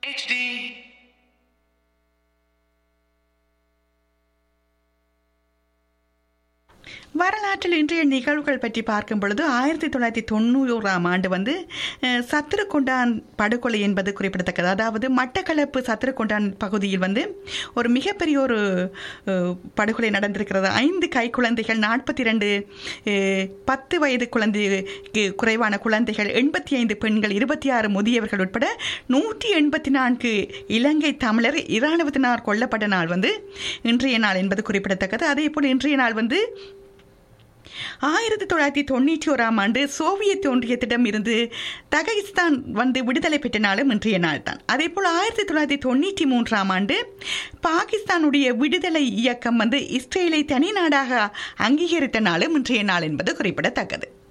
HD. வரலாற்றில் இன்றைய நிகழ்வுகள் பற்றி பார்க்கும் பொழுது ஆயிரத்தி தொள்ளாயிரத்தி தொண்ணூறாம் ஆண்டு வந்து அஹ், சத்திருக்கொண்டான் படுகொலை என்பது குறிப்பிடத்தக்கது அதாவது மட்டக்களப்பு சத்திருக்கொண்டான் பகுதியில் வந்து ஒரு மிகப்பெரிய ஒரு அஹ், படுகொலை நடந்திருக்கிறது ஐந்து கை குழந்தைகள் நாற்பத்தி ரெண்டு பத்து வயது குழந்தை குறைவான குழந்தைகள் எண்பத்தி ஐந்து பெண்கள் இருபத்தி ஆறு முதியவர்கள் உட்பட நூற்றி எண்பத்தி நான்கு இலங்கை தமிழர் இராணுவத்தினர் கொல்லப்பட்ட நாள் வந்து இன்றைய நாள் என்பது குறிப்பிடத்தக்கது அதே போல் இன்றைய நாள் வந்து ஆயிரத்தி தொள்ளாயிரத்தி தொண்ணூற்றி ஓராம் ஆண்டு சோவியத் ஒன்றியத்திடம் இருந்து தககிஸ்தான் வந்து விடுதலை பெற்ற நாளும் இன்றைய நாள் தான் அதே போல் ஆயிரத்தி தொள்ளாயிரத்தி தொண்ணூற்றி மூன்றாம் ஆண்டு பாகிஸ்தானுடைய விடுதலை இயக்கம் வந்து இஸ்ரேலை தனி நாடாக அங்கீகரித்த நாளும் இன்றைய நாள் என்பது குறிப்பிடத்தக்கது